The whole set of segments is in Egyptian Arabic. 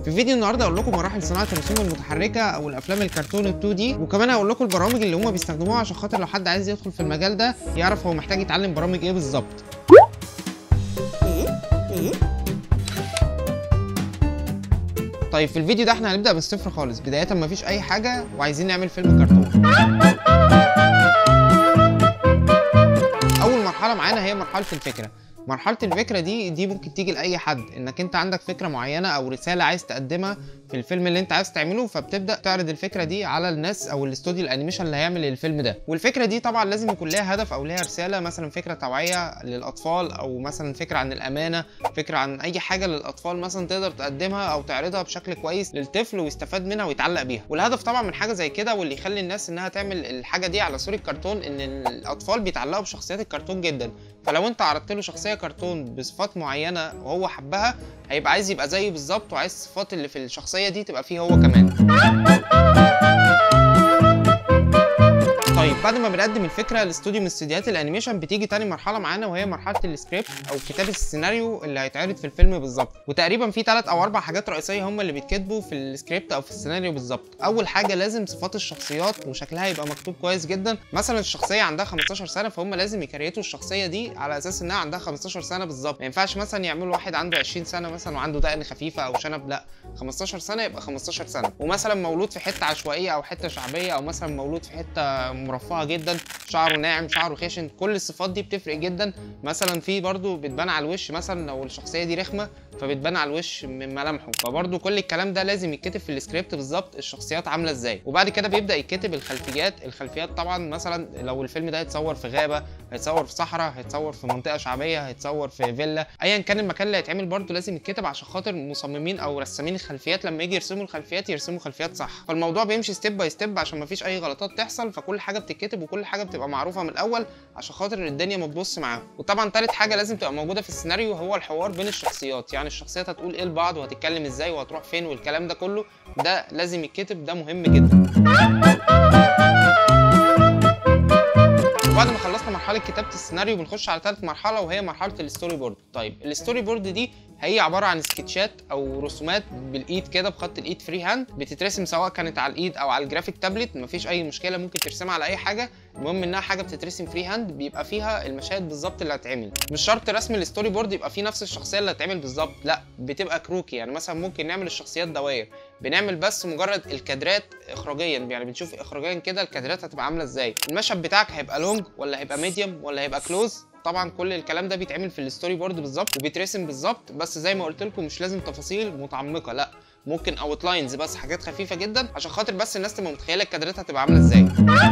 في فيديو النهارده هقول لكم مراحل صناعه الرسوم المتحركه او الافلام الكرتون ال 2 دي وكمان هقول لكم البرامج اللي هم بيستخدموها عشان خاطر لو حد عايز يدخل في المجال ده يعرف هو محتاج يتعلم برامج ايه بالظبط طيب في الفيديو ده احنا هنبدا من الصفر خالص بدايه مفيش اي حاجه وعايزين نعمل فيلم كرتون اول مرحله معانا هي مرحله الفكره مرحله الفكره دي دي ممكن تيجي لاي حد انك انت عندك فكره معينه او رساله عايز تقدمها في الفيلم اللي انت عايز تعمله فبتبدا تعرض الفكره دي على الناس او الاستوديو الانيميشن اللي هيعمل الفيلم ده والفكره دي طبعا لازم يكون ليها هدف او ليها رساله مثلا فكره توعيه للاطفال او مثلا فكره عن الامانه فكره عن اي حاجه للاطفال مثلا تقدر تقدمها او تعرضها بشكل كويس للطفل ويستفاد منها ويتعلق بيها والهدف طبعا من حاجه زي كده واللي يخلي الناس انها تعمل الحاجه دي على صوره كرتون ان الاطفال بيتعلقوا بشخصيات الكرتون جدا فلو انت عرضت له شخصيه كرتون بصفات معينه وهو حبها هيبقى عايز يبقى زيه بالظبط وعايز الصفات اللي في الشخصيه دي تبقى فيه هو كمان طيب بعد ما بنقدم الفكره لاستوديو من استوديوهات الانيميشن بتيجي تاني مرحله معانا وهي مرحله السكريبت او كتابه السيناريو اللي هيتعرض في الفيلم بالظبط وتقريبا في ثلاث او اربع حاجات رئيسيه هم اللي بيتكتبوا في السكريبت او في السيناريو بالظبط اول حاجه لازم صفات الشخصيات وشكلها يبقى مكتوب كويس جدا مثلا الشخصيه عندها 15 سنه فهم لازم يكريتوا الشخصيه دي على اساس انها عندها 15 سنه بالظبط ما ينفعش مثلا يعملوا واحد عنده 20 سنه مثلا وعنده دقن خفيفه او شنب لا 15 سنه يبقى 15 سنه ومثلا مولود في حته عشوائيه او حته شعبيه او مثلا مولود في حته مرفهه جدا شعره ناعم شعره خشن كل الصفات دي بتفرق جدا مثلا في برضو بتبان على الوش مثلا لو الشخصيه دي رخمه فبتبان على الوش من ملامحه فبرضو كل الكلام ده لازم يتكتب في السكريبت بالظبط الشخصيات عامله ازاي وبعد كده بيبدا يتكتب الخلفيات الخلفيات طبعا مثلا لو الفيلم ده هيتصور في غابه هيتصور في صحراء هيتصور في منطقه شعبيه هيتصور في فيلا ايا كان المكان اللي هيتعمل برضو لازم يتكتب عشان خاطر مصممين او رسامين الخلفيات لما يجي يرسموا الخلفيات يرسموا خلفيات صح فالموضوع بيمشي ستيب باي ستيب عشان مفيش اي غلطات تحصل فكل حاجه بتتكتب وكل حاجه بتبقى معروفه من الاول عشان خاطر الدنيا ما تبص معاهم وطبعا تالت حاجه لازم تبقى موجوده في السيناريو هو الحوار بين الشخصيات يعني الشخصيات هتقول ايه لبعض وهتتكلم ازاي وهتروح فين والكلام ده كله ده لازم يتكتب ده مهم جدا وبعد ما خلصنا مرحله كتابه السيناريو بنخش على ثالث مرحله وهي مرحله الستوري بورد طيب الستوري بورد دي هي عباره عن سكتشات او رسومات بالايد كده بخط الايد فري هاند بتترسم سواء كانت على الايد او على الجرافيك تابلت مفيش اي مشكله ممكن ترسمها على اي حاجه المهم انها حاجه بتترسم فري هاند بيبقى فيها المشاهد بالظبط اللي هتعمل مش شرط رسم الستوري بورد يبقى فيه نفس الشخصيه اللي هتعمل بالظبط لا بتبقى كروكي يعني مثلا ممكن نعمل الشخصيات دواير بنعمل بس مجرد الكادرات اخراجيا يعني بنشوف اخراجيا كده الكادرات هتبقى عامله ازاي المشهد بتاعك هيبقى لونج ولا هيبقى ميديوم ولا هيبقى كلوز طبعا كل الكلام ده بيتعمل في الستوري بورد بالظبط وبيترسم بالظبط بس زي ما قلت لكم مش لازم تفاصيل متعمقه لا ممكن اوت لاينز بس حاجات خفيفه جدا عشان خاطر بس الناس تبقى متخيله الكادرات هتبقى عامله ازاي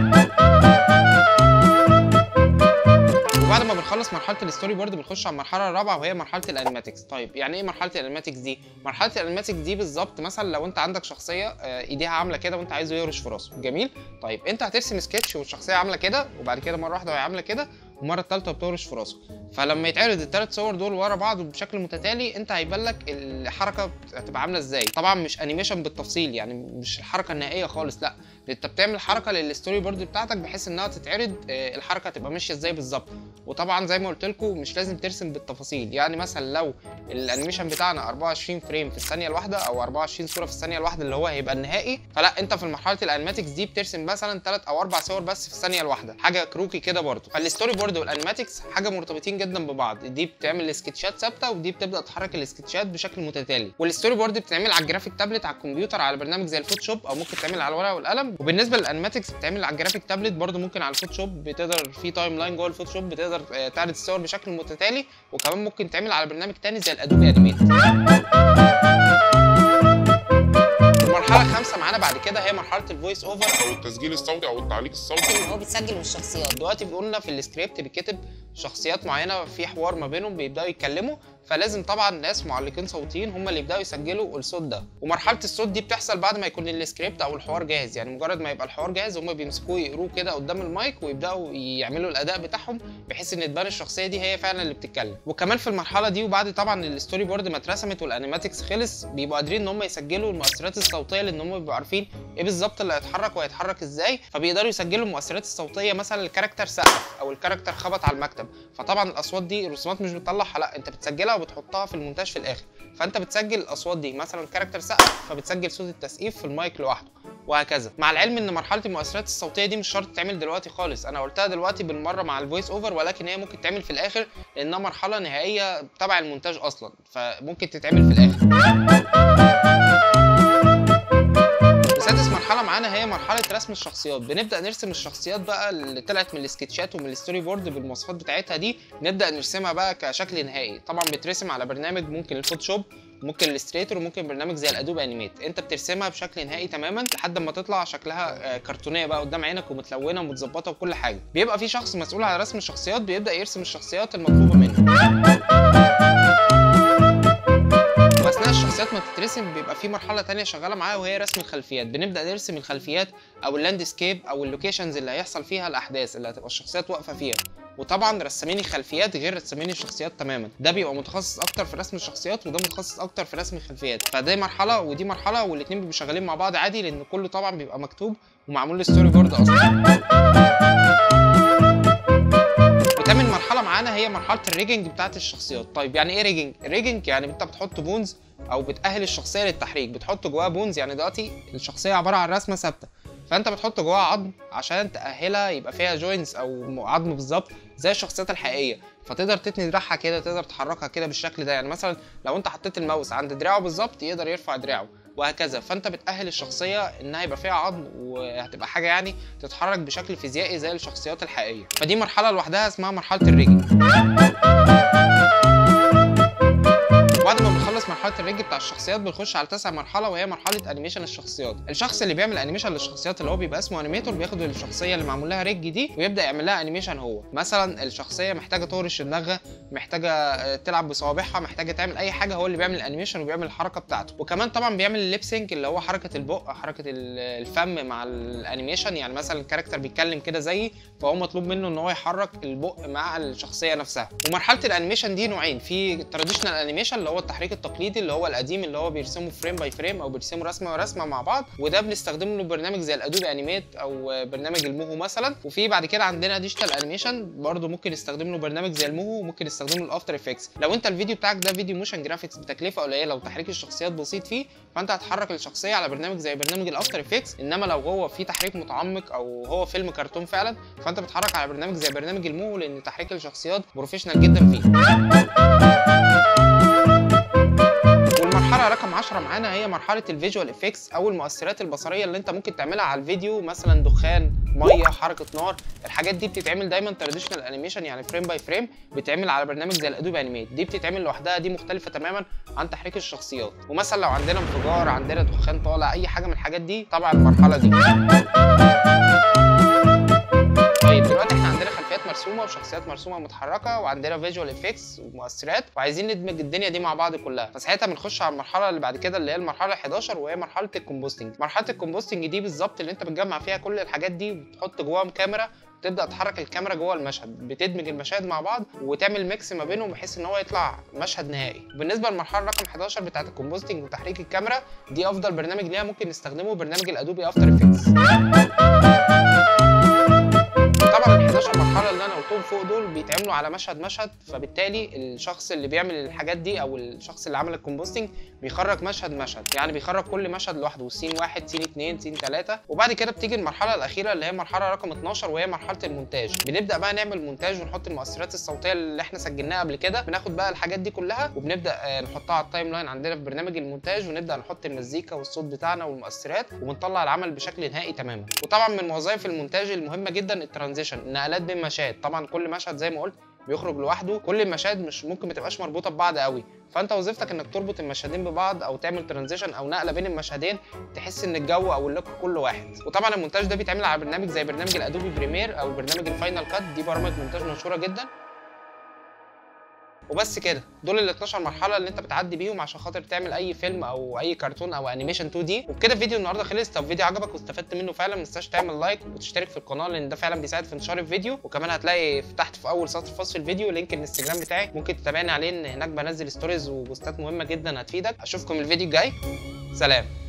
وبعد ما بنخلص مرحله الستوري بورد بنخش على المرحله الرابعه وهي مرحله الانيماتكس طيب يعني ايه مرحله الانيماتكس دي مرحله الانيماتكس دي بالظبط مثلا لو انت عندك شخصيه ايديها عامله كده وانت عايزه يهرش في راسه جميل طيب انت هترسم سكتش والشخصيه عامله كده وبعد كده مره واحده وهي عامله كده والمره الثالثه بتهرش في راسه فلما يتعرض الثلاث صور دول ورا بعض بشكل متتالي انت هيبان لك الحركه هتبقى عامله ازاي طبعا مش انيميشن بالتفصيل يعني مش الحركه النهائيه خالص لا انت بتعمل حركه للستوري بورد بتاعتك بحيث انها تتعرض الحركه تبقى ماشيه ازاي بالظبط وطبعا زي ما قلت لكم مش لازم ترسم بالتفاصيل يعني مثلا لو الانيميشن بتاعنا 24 فريم في الثانيه الواحده او 24 صوره في الثانيه الواحده اللي هو هيبقى النهائي فلا انت في مرحله الانيماتكس دي بترسم مثلا 3 او 4 صور بس في الثانيه الواحده حاجه كروكي كده برضه فالستوري بورد والانيماتكس حاجه مرتبطين جدا ببعض دي بتعمل سكتشات ثابته ودي بتبدا تحرك السكتشات بشكل متتالي والستوري بورد بتتعمل على الجرافيك تابلت على الكمبيوتر على برنامج زي الفوتوشوب او ممكن تعمل على الورقه والقلم وبالنسبه للانيماتكس بتتعمل على الجرافيك تابلت برضه ممكن على الفوتوشوب بتقدر في تايم لاين جوه الفوتوشوب بتقدر تعرض الصور بشكل متتالي وكمان ممكن تعمل على برنامج تاني زي الادوبي انيميت المرحله الخامسه معانا بعد كده هي مرحله الفويس اوفر او التسجيل الصوتي او التعليق الصوتي اللي هو بيتسجل بالشخصيات دلوقتي قلنا في السكريبت بيتكتب شخصيات معينه في حوار ما بينهم بيبداوا يتكلموا فلازم طبعا ناس معلقين صوتيين هم اللي يبداوا يسجلوا الصوت ده ومرحله الصوت دي بتحصل بعد ما يكون السكريبت او الحوار جاهز يعني مجرد ما يبقى الحوار جاهز هم بيمسكوه يقروه كده قدام المايك ويبداوا يعملوا الاداء بتاعهم بحيث ان تبان الشخصيه دي هي فعلا اللي بتتكلم وكمان في المرحله دي وبعد طبعا الستوري بورد ما اترسمت والانيماتكس خلص بيبقوا قادرين ان هم يسجلوا المؤثرات الصوتيه لان هم بيبقوا عارفين ايه بالظبط اللي هيتحرك وهيتحرك ازاي فبيقدروا يسجلوا المؤثرات الصوتيه مثلا الكاركتر سقف او الكاركتر خبط على المكتب فطبعا الاصوات دي الرسومات مش بتطلعها لا انت بتسجلها بتسجلها وبتحطها في المونتاج في الاخر فانت بتسجل الاصوات دي مثلا كاركتر سقف فبتسجل صوت التسقيف في المايك لوحده وهكذا مع العلم ان مرحله المؤثرات الصوتيه دي مش شرط تتعمل دلوقتي خالص انا قلتها دلوقتي بالمره مع الفويس اوفر ولكن هي ممكن تعمل في الاخر لانها مرحله نهائيه تبع المونتاج اصلا فممكن تتعمل في الاخر وسادس مرحلة معانا هي مرحلة رسم الشخصيات، بنبدأ نرسم الشخصيات بقى اللي طلعت من السكتشات ومن الستوري بورد بالمواصفات بتاعتها دي، نبدأ نرسمها بقى كشكل نهائي، طبعا بترسم على برنامج ممكن الفوتوشوب ممكن الاستريتور وممكن برنامج زي الادوب انيميت انت بترسمها بشكل نهائي تماما لحد ما تطلع شكلها آه، كرتونيه بقى قدام عينك ومتلونه ومتظبطه وكل حاجه بيبقى في شخص مسؤول على رسم الشخصيات بيبدا يرسم الشخصيات المطلوبه منه واثناء الشخصيات ما بتترسم بيبقى في مرحله تانية شغاله معاها وهي رسم الخلفيات بنبدا نرسم الخلفيات او اللاندسكيب او اللوكيشنز اللي هيحصل فيها الاحداث اللي هتبقى الشخصيات واقفه فيها وطبعا رسامين الخلفيات غير رسامين الشخصيات تماما ده بيبقى متخصص اكتر في رسم الشخصيات وده متخصص اكتر في رسم الخلفيات فدي مرحله ودي مرحله والاثنين بيبقوا شغالين مع بعض عادي لان كله طبعا بيبقى مكتوب ومعمول له ستوري بورد اصلا وتامن مرحله معانا هي مرحله الريجنج بتاعت الشخصيات طيب يعني ايه ريجنج الريجنج يعني انت بتحط بونز او بتاهل الشخصيه للتحريك بتحط جواها بونز يعني دلوقتي الشخصيه عباره عن رسمه ثابته فانت بتحط جواها عظم عشان تاهلها يبقى فيها جوينتس او عظم بالظبط زي الشخصيات الحقيقيه فتقدر تتني دراعها كده تقدر تحركها كده بالشكل ده يعني مثلا لو انت حطيت الماوس عند دراعه بالظبط يقدر يرفع دراعه وهكذا فانت بتاهل الشخصيه انها يبقى فيها عظم وهتبقى حاجه يعني تتحرك بشكل فيزيائي زي الشخصيات الحقيقيه فدي مرحله لوحدها اسمها مرحله الريجنج بعد ما بنخلص مرحله الريج بتاع الشخصيات بنخش على تاسع مرحله وهي مرحله انيميشن الشخصيات الشخص اللي بيعمل انيميشن للشخصيات اللي هو بيبقى اسمه انيميتور بياخد الشخصيه اللي معمول لها ريج دي ويبدا يعمل لها انيميشن هو مثلا الشخصيه محتاجه تهرش دماغها محتاجه آه، تلعب بصوابعها محتاجه تعمل اي حاجه هو اللي بيعمل الانيميشن وبيعمل الحركه بتاعته وكمان طبعا بيعمل الليب سينك اللي هو حركه البق حركه ال- الفم مع الانيميشن يعني مثلا الكاركتر بيتكلم كده زيي فهو مطلوب منه ان هو يحرك البق مع الشخصيه نفسها ومرحله الانيميشن دي نوعين في تراديشنال انيميشن اللي هو التحريك التقليدي اللي هو القديم اللي هو بيرسمه فريم باي فريم او بيرسمه رسمه ورسمه مع بعض وده بنستخدم له برنامج زي الادوبي انيميت او برنامج الموهو مثلا وفي بعد كده عندنا ديجيتال انيميشن برضه ممكن نستخدم له برنامج زي الموهو وممكن نستخدم له الافتر افكتس لو انت الفيديو بتاعك ده فيديو موشن جرافيكس بتكلفه قليله وتحريك الشخصيات بسيط فيه فانت هتحرك الشخصيه على برنامج زي برنامج الافتر افكتس انما لو هو في تحريك متعمق او هو فيلم كرتون فعلا فانت بتحرك على برنامج زي برنامج الموهو لان تحريك الشخصيات بروفيشنال جدا فيه والمرحله رقم 10 معانا هي مرحله الفيجوال افكتس او المؤثرات البصريه اللي انت ممكن تعملها على الفيديو مثلا دخان ميه حركه نار الحاجات دي بتتعمل دايما تراديشنال انيميشن يعني فريم باي فريم بتتعمل على برنامج زي الادوبي انيميت دي بتتعمل لوحدها دي مختلفه تماما عن تحريك الشخصيات ومثلا لو عندنا انفجار عندنا دخان طالع اي حاجه من الحاجات دي طبعا المرحله دي طيب دلوقتي احنا عندنا خلفيات مرسومه وشخصيات مرسومه متحركه وعندنا فيجوال افكتس ومؤثرات وعايزين ندمج الدنيا دي مع بعض كلها فساعتها بنخش على المرحله اللي بعد كده اللي هي المرحله 11 وهي مرحله الكومبوستنج مرحله الكومبوستنج دي بالظبط اللي انت بتجمع فيها كل الحاجات دي وتحط جواهم كاميرا تبدا تحرك الكاميرا جوه المشهد بتدمج المشاهد مع بعض وتعمل ميكس ما بينهم بحيث ان هو يطلع مشهد نهائي بالنسبه للمرحله رقم 11 بتاعه الكومبوستنج وتحريك الكاميرا دي افضل برنامج ليها ممكن نستخدمه برنامج الادوبي افتر افكتس طبعا ال 11 مرحله اللي انا قلتهم فوق دول بيتعملوا على مشهد مشهد فبالتالي الشخص اللي بيعمل الحاجات دي او الشخص اللي عمل الكومبوستنج بيخرج مشهد مشهد يعني بيخرج كل مشهد لوحده سين واحد سين اتنين سين تلاته وبعد كده بتيجي المرحله الاخيره اللي هي مرحله رقم 12 وهي مرحله المونتاج بنبدا بقى نعمل مونتاج ونحط المؤثرات الصوتيه اللي احنا سجلناها قبل كده بناخد بقى الحاجات دي كلها وبنبدا آه، نحطها على التايم لاين عندنا في برنامج المونتاج ونبدا نحط المزيكا والصوت بتاعنا والمؤثرات وبنطلع العمل بشكل نهائي تماما وطبعا من وظائف المونتاج المهمه جدا الترانزيشن النقلات بين مشاهد طبعا كل مشهد زي ما قلت بيخرج لوحده كل المشاهد مش ممكن ما تبقاش مربوطه ببعض قوي فانت وظيفتك انك تربط المشهدين ببعض او تعمل ترانزيشن او نقله بين المشهدين تحس ان الجو او اللوك كله واحد وطبعا المونتاج ده بيتعمل على برنامج زي برنامج الادوبي بريمير او برنامج الفاينل كات دي برامج مونتاج مشهوره جدا وبس كده دول ال 12 مرحله اللي انت بتعدي بيهم عشان خاطر تعمل اي فيلم او اي كرتون او انيميشن 2 دي وبكده فيديو النهارده خلص لو الفيديو عجبك واستفدت منه فعلا ما تنساش تعمل لايك وتشترك في القناه لان ده فعلا بيساعد في انتشار الفيديو وكمان هتلاقي في تحت في اول سطر في وصف الفيديو لينك الانستجرام بتاعي ممكن تتابعني عليه ان هناك بنزل ستوريز وبوستات مهمه جدا هتفيدك اشوفكم الفيديو الجاي سلام